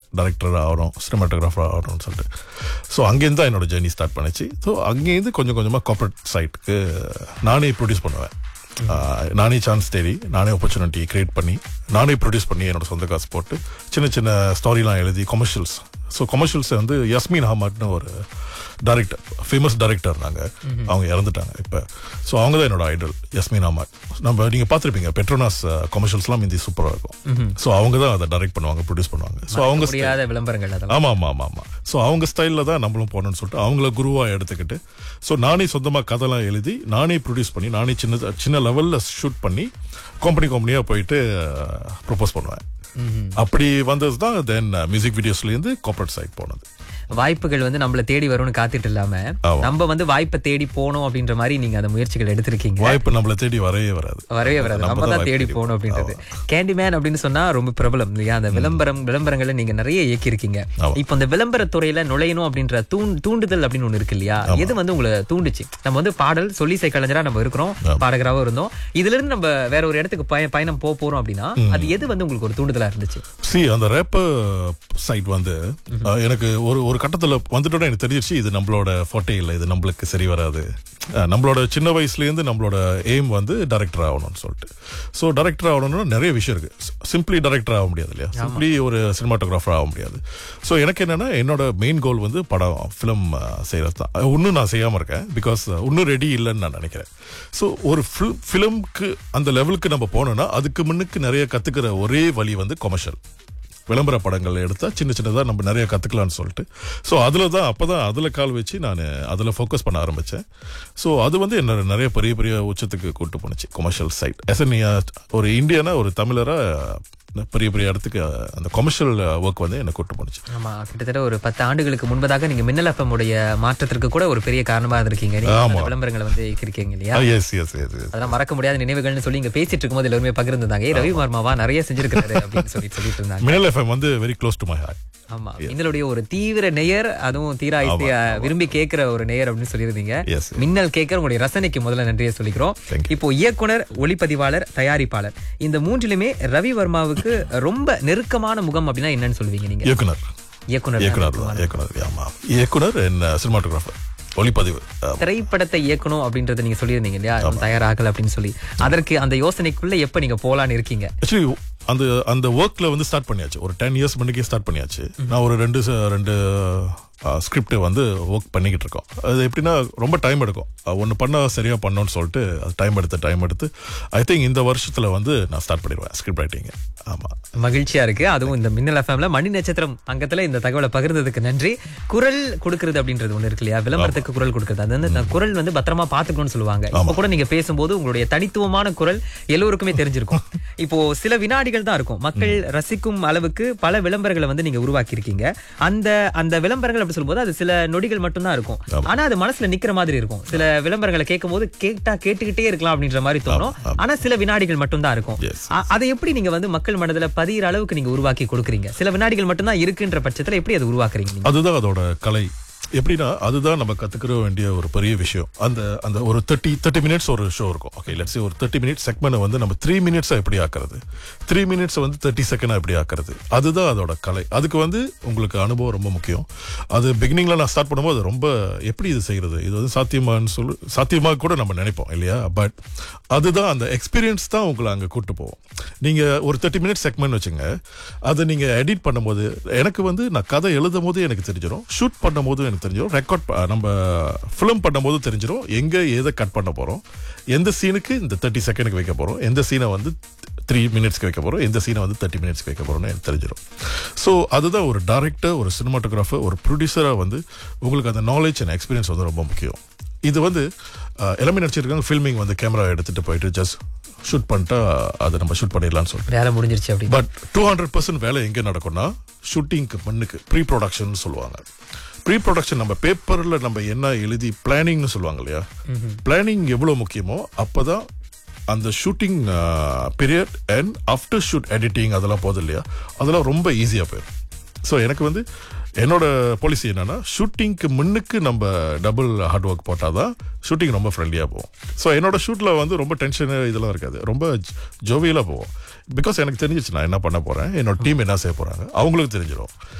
Director ஆகணும் cinematographer ஆகணும்னு சொல்லிட்டு ஸோ அங்கேருந்து தான் என்னோட ஜேர்னி ஸ்டார்ட் பண்ணுச்சு ஸோ அங்கேருந்து கொஞ்சம் கொஞ்சமாக கார்ப்பரேட் சைட்டுக்கு நானே ப்ரொடியூஸ் பண்ணுவேன் ஆஹ் நானே சான்ஸ் தேடி நானே ஆப்பர்ச்சுனிட்டி கிரியேட் பண்ணி நானே ப்ரொடியூஸ் பண்ணி என்னோட சொந்த காசு போட்டு சின்ன சின்ன ஸ்டாரிலாம் எழுதி கொமர்ஷியல்ஸ் ஸோ கொமர்ஷியல்ஸ் வந்து யஸ்மின் ஹமாட்னு ஒரு டைரக்டர் ஃபேமஸ் டைரக்டர் நாங்கள் அவங்க இறந்துட்டாங்க இப்போ ஸோ அவங்க தான் என்னோட ஐடல் யஸ்மின் அஹமத் நம்ம நீங்கள் பார்த்துருப்பீங்க பெட்ரோனாஸ் கொமர்ஷியல்ஸ்லாம் இந்தி சூப்பராக இருக்கும் ஸோ அவங்க தான் அதை டைரக்ட் பண்ணுவாங்க ப்ரொடியூஸ் பண்ணுவாங்க ஸோ அவங்க முடியாத விளம்பரங்கள் அதெல்லாம் ஆமா ஆமா ஆமா ஆமா ஸோ அவங்க ஸ்டைலில் தான் நம்மளும் போகணும்னு சொல்லிட்டு அவங்கள குருவா எடுத்துக்கிட்டு ஸோ நானே சொந்தமாக கதைலாம் எழுதி நானே ப்ரொடியூஸ் பண்ணி நானே சின்ன சின்ன லெவலில் ஷூட் பண்ணி கம்பெனி கம்பெனியாக போயிட்டு ப்ரொபோஸ் பண்ணுவேன் அப்படி வந்தது தான் தென் மியூசிக் வீடியோஸ்லேருந்து கார்பரேட் சைட் போனது வாய்ப்புகள் வந்து நம்மள தேடி வரும்னு காத்துட்டு இல்லாம ஆமா. நம்ம வந்து வாய்ப்பை தேடி போகணும் அப்படின்ற மாதிரி நீங்க அந்த முயற்சிகள் எடுத்திருக்கீங்க வாய்ப்பு நம்மளை தேடி வரவே வராது வரவே வராது நம்ம தான் தேடி வாய்ப்பு போகணும் அப்படின்றது கேண்டிமேன் அப்படின்னு சொன்னா ரொம்ப பிரபலம் இல்லையா அந்த விளம்பரம் விளம்பரங்களை நீங்க நிறைய இயக்கியிருக்கீங்க ஆமா. இப்போ இந்த விளம்பர துறையில நுழையணும் அப்படின்ற தூண் தூண்டுதல் அப்படின்னு ஒண்ணு இருக்கு இல்லையா எது வந்து உங்களை தூண்டுச்சு நம்ம வந்து பாடல் சொல்லி கலைஞரா நம்ம இருக்கிறோம் பாடகராகவும் இருந்தோம் இதுல இருந்து நம்ம வேற ஒரு இடத்துக்கு பய- பயணம் போக போறோம் அப்படின்னா அது எது வந்து உங்களுக்கு ஒரு தூண்டுதலா இருந்துச்சு சி அந்த ரேப்பர் சைட் வந்து அஹ், எனக்கு ஒரு ஒரு கட்டத்தில் வந்துட்டோட எனக்கு தெரிஞ்சிருச்சு இது நம்மளோட ஃபோட்டே இல்லை இது நம்மளுக்கு சரி வராது அஹ், நம்மளோட சின்ன வயசுலேருந்து நம்மளோட எய்ம் வந்து டைரக்டர் ஆகணும்னு சொல்லிட்டு ஸோ டைரக்டர் ஆகணும்னா நிறைய விஷயம் இருக்கு சிம்பிளி டைரக்டர் ஆக முடியாது இல்லையா சிம்பிளி ஒரு சினிமாட்டோகிராஃபர் ஆக முடியாது ஸோ எனக்கு என்னன்னா என்னோட மெயின் கோல் வந்து படம் ஃபிலிம் செய்கிறது தான் அஹ், இன்னும் நான் செய்யாமல் இருக்கேன் பிகாஸ் இன்னும் ரெடி இல்லைன்னு நான் நினைக்கிறேன் ஸோ ஒரு ஃபிலிம்க்கு அந்த லெவலுக்கு நம்ம போனோம்னா அதுக்கு முன்னுக்கு நிறைய கற்றுக்கிற ஒரே வழி வந்து கொமர்ஷியல் விளம்பர படங்கள் எடுத்தா சின்ன சின்னதாக நம்ம நிறைய கற்றுக்கலாம்னு சொல்லிட்டு ஸோ அதில் தான் அப்போ தான் அதில் கால் வச்சு நான் அதில் ஃபோக்கஸ் பண்ண ஆரம்பித்தேன் ஸோ அது வந்து என்ன நிறைய பெரிய பெரிய உச்சத்துக்கு கூட்டு போணுச்சு கொமர்ஷியல் சைட் எஸ் ஒரு இந்தியனா ஒரு தமிழராக பெரிய பெரிய இடத்துக்கு அந்த கொமர்ஷியல் ஒர்க் வந்து என்னை கூட்டு போணுச்சு ஆமா கிட்டத்தட்ட ஒரு பத்து ஆண்டுகளுக்கு முன்பதாக நீங்க மின்னல் FM உடைய மாற்றத்திற்கு கூட ஒரு பெரிய காரணமா இருந்திருக்கீங்க நீங்க ஆமா. அந்த விளம்பரங்களை வந்து இயக்கியிருக்கீங்க இல்லையா எஸ் எஸ் எஸ் எஸ் அதெல்லாம் மறக்க முடியாத நினைவுகள்னு சொல்லி இங்க பேசிட்டு இருக்கும்போது எல்லாருமே பகிர்ந்தாங்க ஏ ரவி வர்மாவா நிறைய செஞ்சிருக்காரு அப்படின்னு சொல்லி சொல்லிட்டு இருந்தாங்க மினல் எஃப்எம் வந்து very close to my heart ஆமா மின்னலுடைய ஒரு தீவிர நேயர் அதுவும் தீரா இசைய விரும்பி கேட்கிற ஒரு நேயர் அப்படின்னு சொல்லியிருந்தீங்க Yes, yes. மின்னல் கேட்கிற உங்களுடைய ரசனைக்கு முதல்ல நன்றியை சொல்லிக்கிறோம் Thank you. இப்போ இயக்குனர் ஒளிப்பதிவாளர் தயாரிப்பாளர் இந்த மூன்றிலுமே ரவி வர்மாவுக்கு ரொம்ப நெருக்கமான முகம் அப்படின்னா என்னன்னு சொல்லுவீங்க நீங்க இயக்குனர் இயக்குனர் இயக்குனர் தான் இயக்குனர் ஆமா இயக்குனர் என்ன சினிமாட்டோகிராஃபர் ஒளிப்பதிவு ஆமா. திரைப்படத்தை இயக்கணும் அப்படின்றத நீங்க சொல்லியிருந்தீங்க இல்லையா இன்னும் தயாராகல அப்படின்னு சொல்லி அதற்கு அந்த யோசனைக்குள்ள எப்ப நீங்க போலான்னு இருக்கீங்க ஆக்சுவலி அந்த அந்த ஒர்க்ல வந்து ஸ்டார்ட் பண்ணியாச்சு ஒரு டென் இயர்ஸ் முன்னுக்கே ஸ்டார்ட் பண்ணியாச்சு நான் ஒரு ரெண்டு ச- ரெண்டு ஸ்கிரிப்ட் வந்து ஒர்க் பண்ணிக்கிட்டு இருக்கோம் அது எப்படின்னா ரொம்ப டைம் எடுக்கும் ஒன்று பண்ண சரியா பண்ணோம்னு சொல்லிட்டு அது டைம் எடுத்து டைம் எடுத்து ஐ திங்க் இந்த வருஷத்துல வந்து நான் ஸ்டார்ட் பண்ணிடுவேன் ஸ்கிரிப்ட் ரைட்டிங் ஆமா மகிழ்ச்சியா இருக்கு அதுவும் இந்த மின்னல் எஃப்எம்ல மணி நட்சத்திரம் அங்கத்துல இந்த தகவலை பகிர்ந்ததுக்கு நன்றி குரல் கொடுக்கறது அப்படின்றது ஒண்ணு இருக்கு இல்லையா விளம்பரத்துக்கு குரல் கொடுக்கறது அது வந்து அந்த குரல் வந்து பத்திரமா பாத்துக்கணும்னு சொல்லுவாங்க இப்ப கூட நீங்க பேசும்போது உங்களுடைய தனித்துவமான குரல் எல்லோருக்குமே தெரிஞ்சிருக்கும் இப்போ சில வினாடிகள் தான் இருக்கும் மக்கள் ரசிக்கும் அளவுக்கு பல விளம்பரங்களை வந்து நீங்க உருவாக்கி இருக்கீங்க அந்த அந்த விளம்பரங்கள் அப்படி சொல்லும்போது அது சில நொடிகள் மட்டும்தான் இருக்கும் ஆனா அது மனசுல நிக்கிற மாதிரி இருக்கும் சில விளம்பரங்களை கேட்கும் போது கேட்டா கேட்டுக்கிட்டே இருக்கலாம் அப்படின்ற மாதிரி தோணும் ஆனா சில வினாடிகள் மட்டும்தான் இருக்கும் Yes. அ- அதை எப்படி நீங்க வந்து மக்கள் மனதுல பதியிற அளவுக்கு நீங்க உருவாக்கி கொடுக்குறீங்க சில வினாடிகள் மட்டும்தான் இருக்குன்ற பட்சத்துல எப்படி அதை உருவாக்குறீங்க நீங்க அதுதான் அதோட கலை எப்படின்னா அதுதான் நம்ம கத்துக்கிற வேண்டிய ஒரு பெரிய விஷயம் அந்த அந்த ஒரு தேர்ட்டி தேர்ட்டி மினிட்ஸ் ஒரு ஷோ இருக்கும் ஓகே லெட்ஸ் ஒரு தேர்ட்டி மினிட்ஸ் செக்மெண்ட் வந்து நம்ம த்ரீ மினிட்ஸா எப்படி ஆக்குறது த்ரீ மினிட்ஸ் வந்து தேர்ட்டி செகண்டா எப்படி ஆக்குறது அதுதான் அதோட கலை அதுக்கு வந்து உங்களுக்கு அனுபவம் ரொம்ப முக்கியம் அது பிகினிங்ல நான் ஸ்டார்ட் பண்ணும்போது ரொம்ப எப்படி இது செய்யறது இது வந்து சாத்தியமான்னு சொல்லு சாத்தியமாக கூட நம்ம நினைப்போம் இல்லையா பட் அதுதான் அந்த எக்ஸ்பீரியன்ஸ் தான் உங்களை அங்க கூட்டு போவோம் நீங்க ஒரு தேர்ட்டி மினிட்ஸ் செக்மெண்ட் வச்சுங்க அதை நீங்க எடிட் பண்ணும்போது எனக்கு வந்து நான் கதை எழுதும் போது எனக்கு தெரிஞ்சிடும் ஷூட் பண்ணும் போது எனக்கு தெரிஞ்சிடும் ரெக்கார்ட் நம்ம ஃபிலிம் பண்ணும்போது தெரிஞ்சிடும் எங்க எதை கட் பண்ண போறோம் எந்த சீனுக்கு இந்த தேர்ட்டி செகண்டுக்கு வைக்க போறோம் எந்த சீனை வந்து த்ரீ மினிட்ஸ்க்கு வைக்க போறோம் எந்த சீனை வந்து தேர்ட்டி மினிட்ஸ்க்கு வைக்க போறோம்னு எனக்கு தெரிஞ்சிடும் ஸோ அதுதான் ஒரு டைரக்டர் ஒரு சினிமாட்டோகிராஃபர் ஒரு ப்ரொடியூசராக வந்து உங்களுக்கு அந்த நாலேஜ் அண்ட் எக்ஸ்பீரியன்ஸ் வந்து ரொம்ப முக்கியம் இது வந்து அஹ், எல்லாமே நடிச்சிருக்காங்க ஃபில்மிங் வந்து கேமரா எடுத்துட்டு போயிட்டு ஜஸ்ட் ஷூட் பண்ணிட்டா அதை நம்ம ஷூட் பண்ணிடலாம்னு சொல்லிட்டு வேலை முடிஞ்சிருச்சு அப்படின்னு பட் டூ ஹண்ட்ரட் பர்சன்ட் வேலை எங்க நடக்கும்னா ஷூட்டிங்க்கு மண்ணுக்கு ப்ரீ ப்ரொடக்ஷன் சொல்லுவாங்க ப்ரீ ப்ரொடக்ஷன் நம்ம பேப்பர்ல நம்ம என்ன எழுதி பிளானிங்னு சொல்லுவாங்க இல்லையா பிளானிங் எவ்வளவு முக்கியமோ அப்பதான் அந்த shooting period and after shoot editing அதெல்லாம் போதும் இல்லையா அதெல்லாம் ரொம்ப ஈஸியா போயிடும் ஸோ எனக்கு வந்து என்னோட பாலிசி என்னன்னா ஷூட்டிங்க்கு முன்னுக்கு நம்ம டபுள் ஹார்ட் ஒர்க் போட்டாதான் ஷூட்டிங் ரொம்ப ஃப்ரெண்ட்லியாக போகும் ஸோ என்னோட ஷூட்டில் வந்து ரொம்ப டென்ஷன் இதெல்லாம் இருக்காது ரொம்ப ஜோவியலாக போவோம் பிகாஸ் எனக்கு தெரிஞ்சிச்சு நான் என்ன பண்ண போகிறேன் என்னோட டீம் என்ன செய்ய போகிறாங்க அவங்களுக்கு தெரிஞ்சிடும்